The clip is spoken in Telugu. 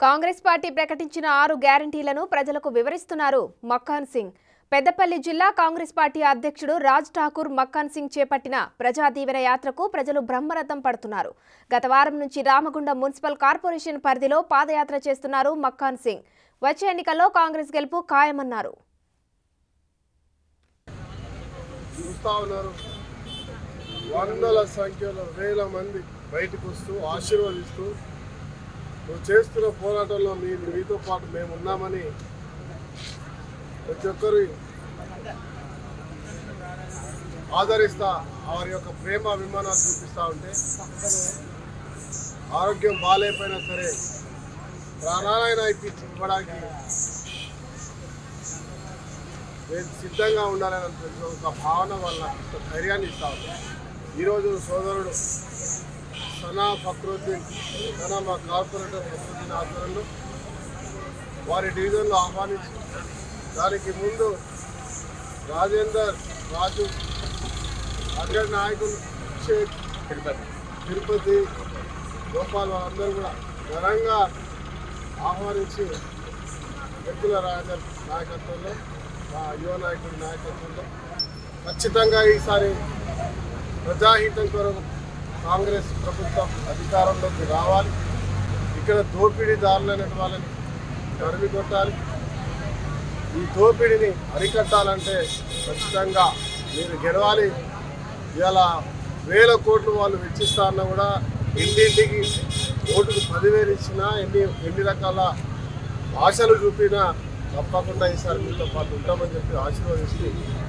కాంగ్రెస్ పార్టీ ప్రకటించిన ఆరు గ్యారంటీలను ప్రజలకు వివరిస్తున్నారు మక్కాన్ సింగ్ పెద్దపల్లి జిల్లా కాంగ్రెస్ పార్టీ అధ్యక్షుడు రాజ్ ఠాకూర్ మక్కాన్ సింగ్ చేపట్టిన ప్రజా దీవెన యాత్రకు ప్రజలు బ్రహ్మరథం పడుతున్నారు గత వారం నుంచి రామగుండం మున్సిపల్ కార్పొరేషన్ పరిధిలో పాదయాత్ర చేస్తున్నారు మక్కాన్ సింగ్ వచ్చే ఎన్నికల్లో కాంగ్రెస్ గెలుపు ఖాయమన్నారు చూస్తూ ఉన్నారు వందల సంఖ్యలో వేల మంది బయటకు వస్తూ ఆశీర్వదిస్తూ నువ్వు చేస్తున్న పోరాటంలో మీ మీతో పాటు మేము ఉన్నామని ప్రతి ఒక్కరు ఆదరిస్తా వారి యొక్క ప్రేమ అభిమానాలు చూపిస్తూ ఉంటే ఆరోగ్యం బాగాలేకపోయినా సరే ప్రాణాలైనా ఇప్పించి ఇవ్వడానికి నేను సిద్ధంగా ఉండాలని అనిపించిన ఒక భావన వల్ల ఒక ధైర్యాన్ని ఇస్తాను ఈరోజు సోదరుడు సనా ఫక్రుద్దీన్ సనా మా కార్పొరేటర్ ఫక్రుద్దీన్ ఆధ్వర్యంలో వారి డివిజన్లో ఆహ్వానించి దానికి ముందు రాజేందర్ రాజు అగ్ర నాయకులు షేక్ తిరుపతి తిరుపతి గోపాల్ వాళ్ళందరూ కూడా ఘనంగా ఆహ్వానించి వ్యక్తుల రాజ నాయకత్వంలో మా యువ నాయకుడి నాయకత్వంలో ఖచ్చితంగా ఈసారి ప్రజాహితం కొరకు కాంగ్రెస్ ప్రభుత్వం అధికారంలోకి రావాలి ఇక్కడ దోపిడీదారులైన వాళ్ళని తరిమి కొట్టాలి ఈ దోపిడీని అరికట్టాలంటే ఖచ్చితంగా మీరు గెలవాలి ఇలా వేల కోట్లు వాళ్ళు వెచ్చిస్తా అన్నా కూడా ఇంటింటికి ఓటుకు పదివేలు ఇచ్చినా ఎన్ని ఎన్ని రకాల ఆశలు చూపినా తప్పకుండా ఈసారి మీతో పాటు ఉంటామని చెప్పి ఆశీర్వదిస్తూ